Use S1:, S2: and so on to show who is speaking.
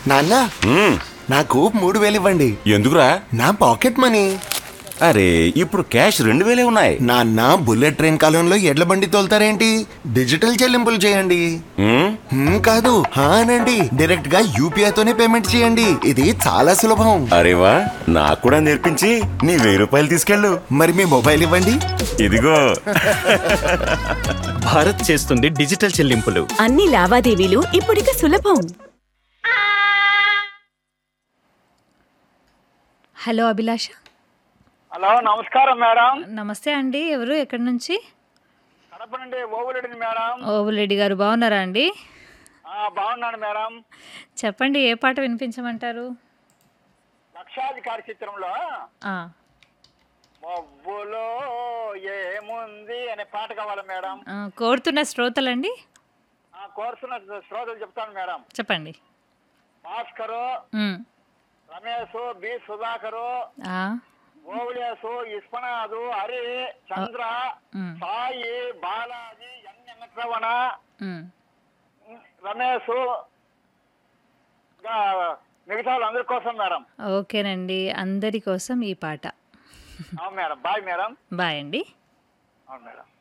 S1: నాన్న
S2: మ్మ్.
S1: నాకు మూడు వేలు ఇవ్వండి
S2: ఎందుకురా
S1: నా పాకెట్ మనీ
S2: అరే ఇప్పుడు క్యాష్ రెండు వేలే ఉన్నాయి
S1: నాన్న బుల్లెట్ ట్రైన్ కాలంలో ఎడ్ల బండి తోలుతారేంటి డిజిటల్ చెల్లింపులు చేయండి
S2: మ్మ్?
S1: హ్మ్, కాదు హా అనండి డైరెక్ట్ గా యూపీఐ తోనే పేమెంట్ చేయండి ఇది చాలా సులభం
S2: అరే వా నాకు కూడా నేర్పించి నీ వెయ్యి రూపాయలు తీసుకెళ్ళు
S1: మరి మీ మొబైల్ ఇవ్వండి
S2: ఇదిగో
S3: భారత్ చేస్తుంది డిజిటల్ చెల్లింపులు
S4: అన్ని లావాదేవీలు ఇప్పుడిక సులభం
S5: హలో అభిలాష
S6: హలో నమస్కారం మేడం
S5: నమస్తే అండి ఎవరు ఎక్కడి నుంచి
S6: కడప నుండి ఓవులెడ్డిని మేడం
S5: ఓబులెడ్డి గారు బాగున్నారా అండి
S6: ఆ, బాగున్నాను మేడం
S5: చెప్పండి ఏ పాట వినిపించమంటారు
S6: లక్షాధికారి చిత్రంలో
S5: ఆ,
S6: మబ్బులో ఏముంది అనే పాట కావాలి మేడం
S5: ఆ, కోరుతున్న శ్రోతలండి
S6: ఆ కోరుతున్న శ్రోతలు చెప్తాను మేడం
S5: చెప్పండి
S6: భాస్కరు
S5: ఉమ్,
S6: రమేష్ బి సుధాకరు
S5: ఆ,
S6: ఓవులేసు ఇస్పనాథు హరి చంద్ర
S5: ఉమ్,
S6: సాయి బాలాజీ ఎన్ వెంకటరమణ
S5: ఉమ్.
S6: రమేష్ ఇంకా మిగతా వాళ్ళందరి కోసం మేడం
S5: ఓకేనండి అందరి కోసం ఈ పాట
S6: అవును మేడం బాయ్ మేడం
S5: బాయ్ అండి
S6: అవును మేడం